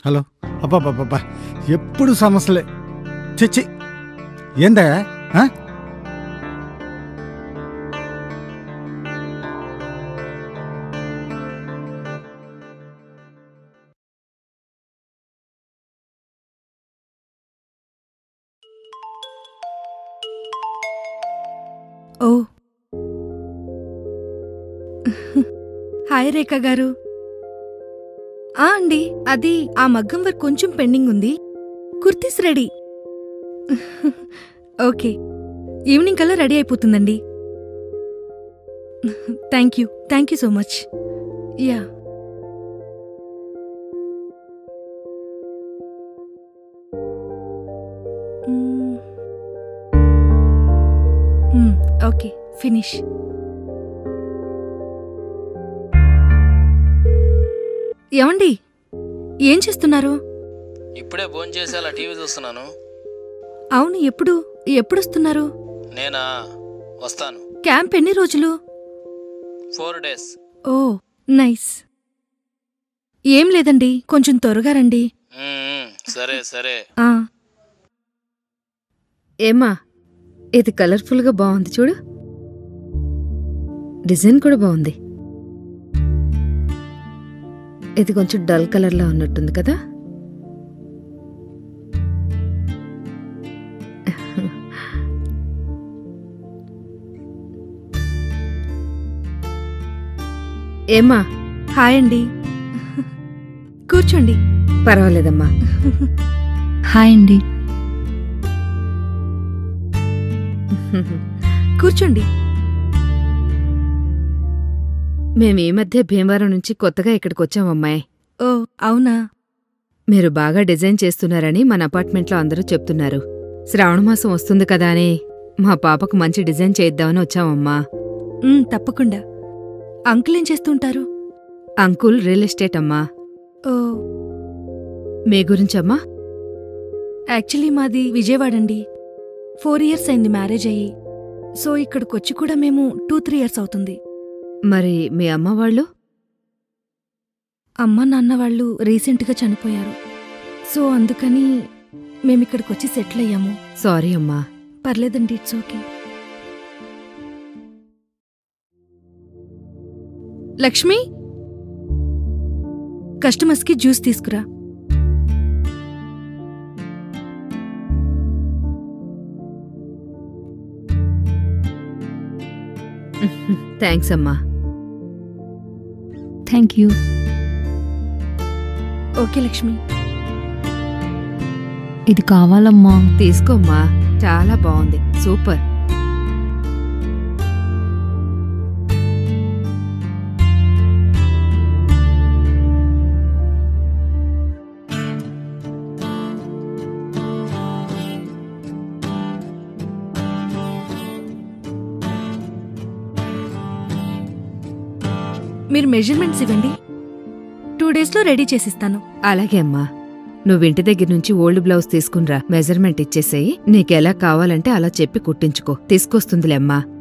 Hello అబ్బాబ్బాబ్బా ఎప్పుడు సమస్యలే చిచ్చి ఏందా ఆ? ఓ హాయ్ రేఖ గారు ఆ అండి అది ఆ మగ్గం వర్క్ కొంచెం పెండింగ్ ఉంది కుర్తీస్ రెడీ ఓకే ఈవినింగ్ కల్లా రెడీ అయిపోతుందండి thank you thank you so much yeah hmm. Hmm, okay finish ఏమండి ఏం చేస్తున్నారు ఇప్పుడే భోంచేసి అలా టీవీ చూస్తున్నాను అవును ఎప్పుడు ఎప్పుడొస్తున్నారు నేనా వస్తాను క్యాంప్ ఎన్ని రోజులు ఫోర్ డేస్ ఓ నైస్ ఏం లేదండి కొంచెం త్వరగా రండి మ్మ్, సరే సరే ఆ ఏమా ఇది కలర్ఫుల్గా బాగుంది చూడు డిజైన్ కూడా బాగుంది ఇది కొంచెం డల్ కలర్లో ఉన్నట్టుంది కదా ఏమా హాయ్ అండి కూర్చోండి పర్వాలేదమ్మా హాయ్ అండి కూర్చోండి మేము ఈ మధ్య భీమవరం నుంచి కొత్తగా ఇక్కడికి వచ్చామమ్మాయి ఓ అవునా మీరు బాగా డిజైన్ చేస్తున్నారని మన అపార్ట్మెంట్లో అందరూ చెప్తున్నారు శ్రావణమాసం వస్తుంది కదా అని మా పాపకు మంచి డిజైన్ చేద్దామని వచ్చామమ్మా ఉమ్, తప్పకుండా అంకుల్ ఏం చేస్తుంటారు అంకుల్ రియల్ ఎస్టేట్ అమ్మా ఓ మీ గురించమ్మా యాక్చువల్లీ మాది విజయవాడ అండి ఫోర్ ఇయర్స్ అయింది మ్యారేజ్ అయ్యి సో ఇక్కడికొచ్చి కూడా మేము టూ త్రీ ఇయర్స్ అవుతుంది మరి మీ అమ్మ వాళ్ళు అమ్మ నాన్న వాళ్ళు రీసెంట్గా చనిపోయారు సో అందుకని మేమిక్కడికొచ్చి సెటిల్ అయ్యాము సారీ అమ్మా పర్లేదండి ఇట్స్ ఓకే లక్ష్మి కస్టమర్స్కి జ్యూస్ తీసుకురా థ్యాంక్స్ అమ్మా థ్యాంక్ యూ ఓకే లక్ష్మి ఇది కావాలమ్మా తీసుకోమ్మా చాలా బాగుంది సూపర్ మీరు మెజర్మెంట్స్ ఇవ్వండి టూ డేస్లో రెడీ చేసిస్తాను అలాగే అమ్మా నువ్వు ఇంటి దగ్గర నుంచి ఓల్డ్ బ్లౌజ్ తీసుకునిరా మెజర్మెంట్ ఇచ్చేసేయి నీకెలా కావాలంటే అలా చెప్పి కుట్టించుకో తీసుకొస్తుందిలే అమ్మా